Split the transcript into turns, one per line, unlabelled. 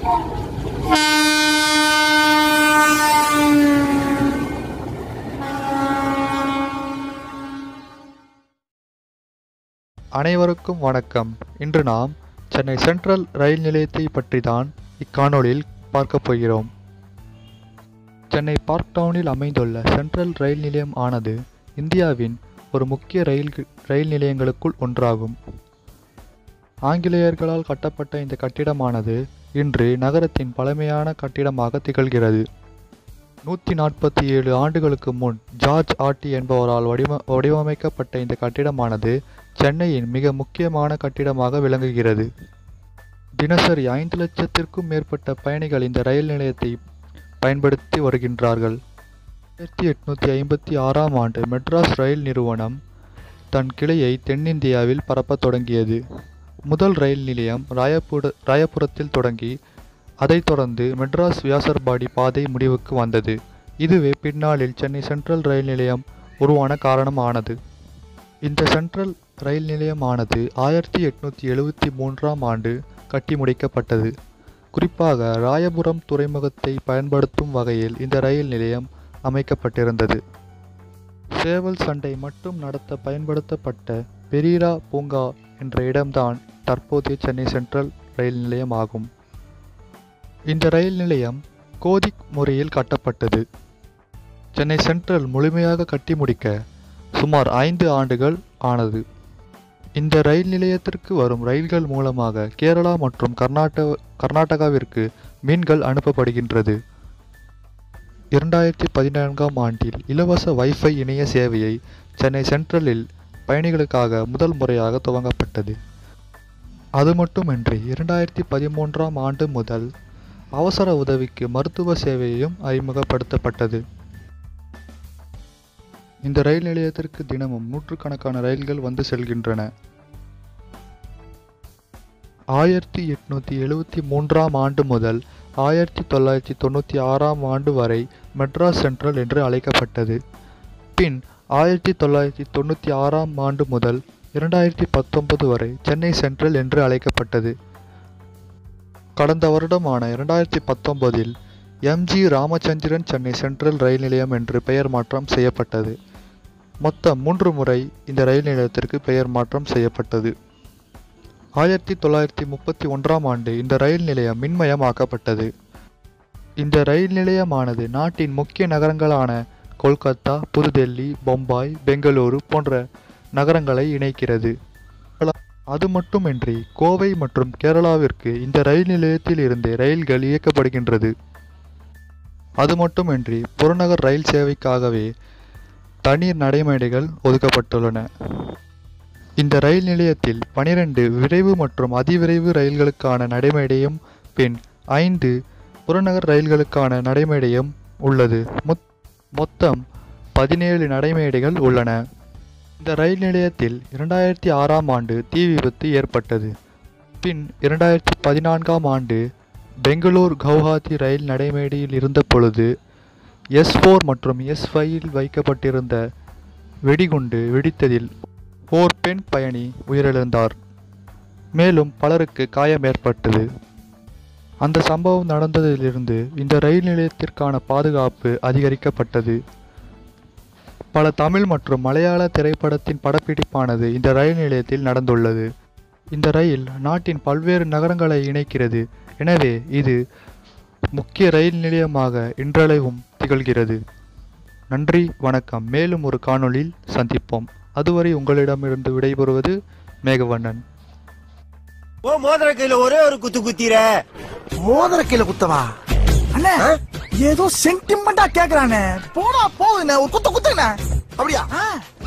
அனைவருக்கும் வணக்கம் இன்று நாம் சென்னை சென்ட்ரல் ரயில் நிலையத்தை பற்றி தான் இக்காணொளியில் பார்க்கப் போகிறோம் சென்னை பார்க் டவுனில் அமைந்துள்ள சென்ட்ரல் ரயில் நிலையம் ஆனது இந்தியாவின் ஒரு முக்கிய ரயில் ரயில் நிலையங்களுக்குள் ஒன்றாகும் ஆங்கிலேயர்களால் கட்டப்பட்ட இந்த கட்டிடமானது இன்று நகரத்தின் பழமையான கட்டிடமாக திகழ்கிறது நூற்றி நாற்பத்தி ஏழு ஆண்டுகளுக்கு முன் ஜார்ஜ் ஆட்டி என்பவரால் வடிவ வடிவமைக்கப்பட்ட இந்த கட்டிடமானது சென்னையின் மிக முக்கியமான கட்டிடமாக விளங்குகிறது தினசரி ஐந்து லட்சத்திற்கும் மேற்பட்ட பயணிகள் இந்த ரயில் நிலையத்தை பயன்படுத்தி வருகின்றார்கள் ஆயிரத்தி எட்நூற்றி ஐம்பத்தி ஆறாம் ஆண்டு மெட்ராஸ் ரயில் நிறுவனம் தன் கிளையை தென்னிந்தியாவில் பரப்பத் தொடங்கியது முதல் ரயில் நிலையம் ராயப்புர ராயபுரத்தில் தொடங்கி அதைத் தொடர்ந்து மெட்ராஸ் வியாசர்பாடி பாதை முடிவுக்கு வந்தது இதுவே பின்னாளில் சென்னை சென்ட்ரல் ரயில் நிலையம் உருவான காரணம் ஆனது இந்த சென்ட்ரல் ரயில் நிலையமானது ஆயிரத்தி எட்நூற்றி எழுவத்தி மூன்றாம் ஆண்டு கட்டி முடிக்கப்பட்டது குறிப்பாக ராயபுரம் துறைமுகத்தை பயன்படுத்தும் வகையில் இந்த ரயில் நிலையம் அமைக்கப்பட்டிருந்தது சேவல் சண்டை மட்டும் நடத்த பயன்படுத்தப்பட்ட பெரீரா பூங்கா என்ற இடம்தான் தற்போதைய சென்னை சென்ட்ரல் ரயில் நிலையம் ஆகும் இந்த ரயில் நிலையம் கோதிக் முறையில் கட்டப்பட்டது சென்னை சென்ட்ரல் முழுமையாக கட்டி முடிக்க சுமார் ஐந்து ஆண்டுகள் ஆனது இந்த ரயில் நிலையத்திற்கு வரும் ரயில்கள் மூலமாக கேரளா மற்றும் கர்நாடக கர்நாடகாவிற்கு மீன்கள் அனுப்பப்படுகின்றது இரண்டாயிரத்தி பதினான்காம் ஆண்டில் இலவச வைஃபை இணைய சேவையை சென்னை சென்ட்ரலில் பயணிகளுக்காக முதல் முறையாக துவங்கப்பட்டது அது மட்டுமின்றி இரண்டாயிரத்தி பதிமூன்றாம் ஆண்டு முதல் அவசர உதவிக்கு மருத்துவ சேவையும் அறிமுகப்படுத்தப்பட்டது இந்த ரயில் நிலையத்திற்கு தினமும் நூற்றுக்கணக்கான ரயில்கள் வந்து செல்கின்றன ஆயிரத்தி எட்நூற்றி எழுவத்தி மூன்றாம் ஆண்டு முதல் ஆயிரத்தி தொள்ளாயிரத்தி தொண்ணூற்றி ஆறாம் ஆண்டு வரை மெட்ராஸ் சென்ட்ரல் என்று அழைக்கப்பட்டது பின் ஆயிரத்தி தொள்ளாயிரத்தி தொண்ணூற்றி ஆறாம் ஆண்டு முதல் இரண்டாயிரத்தி பத்தொன்பது வரை சென்னை சென்ட்ரல் என்று அழைக்கப்பட்டது கடந்த வருடமான இரண்டாயிரத்தி பத்தொன்பதில் எம்ஜி ராமச்சந்திரன் சென்னை சென்ட்ரல் ரயில் நிலையம் என்று பெயர் மாற்றம் செய்யப்பட்டது மொத்தம் மூன்று முறை இந்த ரயில் நிலையத்திற்கு பெயர் மாற்றம் செய்யப்பட்டது ஆயிரத்தி தொள்ளாயிரத்தி முப்பத்தி ஒன்றாம் ஆண்டு இந்த ரயில் நிலையம் மின்மயமாக்கப்பட்டது இந்த ரயில் நிலையமானது நாட்டின் முக்கிய நகரங்களான கொல்கத்தா புதுடெல்லி பொம்பாய் பெங்களூரு போன்ற நகரங்களை இணைக்கிறது அது மட்டுமின்றி கோவை மற்றும் கேரளாவிற்கு இந்த ரயில் நிலையத்தில் இருந்து ரயில்கள் இயக்கப்படுகின்றது அது மட்டுமின்றி புறநகர் ரயில் சேவைக்காகவே தனி நடைமேடைகள் ஒதுக்கப்பட்டுள்ளன இந்த ரயில் நிலையத்தில் பனிரெண்டு விரைவு மற்றும் அதிவிரைவு ரயில்களுக்கான நடைமேடையும் பின் ஐந்து புறநகர் ரயில்களுக்கான நடைமேடையும் உள்ளது மொத்தம் பதினேழு நடைமேடைகள் உள்ளன இந்த ரயில் நிலையத்தில் இரண்டாயிரத்தி ஆறாம் ஆண்டு தீ விபத்து ஏற்பட்டது பின் இரண்டாயிரத்தி பதினான்காம் ஆண்டு பெங்களூர் கவுஹாத்தி ரயில் நடைமேடையில் இருந்த பொழுது எஸ் ஃபோர் மற்றும் எஸ் ஃபைவில் வைக்கப்பட்டிருந்த வெடிகுண்டு வெடித்ததில் ஓர் பெண் பயணி உயிரிழந்தார் மேலும் பலருக்கு காயம் ஏற்பட்டது அந்த சம்பவம் நடந்ததிலிருந்து இந்த ரயில் நிலையத்திற்கான பாதுகாப்பு அதிகரிக்கப்பட்டது பல தமிழ் மற்றும் மலையாள திரைப்படத்தின் படப்பிடிப்பானது இந்த ரயில் நிலையத்தில் நடந்துள்ளது இந்த ரயில் நாட்டின் பல்வேறு நகரங்களை இணைக்கிறது எனவே இது முக்கிய ரயில் நிலையமாக இன்றளவும் திகழ்கிறது நன்றி வணக்கம் மேலும் ஒரு காணொளியில் சந்திப்போம் அதுவரை உங்களிடமிருந்து விடைபெறுவது மேகவண்ணன்
ஓ மோதிர கையில ஒரே ஒரு குத்து குத்திர
மோதிர கையில குத்தவா அண்ணே ஏதோ சென்டிமெண்டா கேக்குறானே போடா போகுதுண்ணே ஒரு குத்து குத்துங்கண்ணே அப்படியா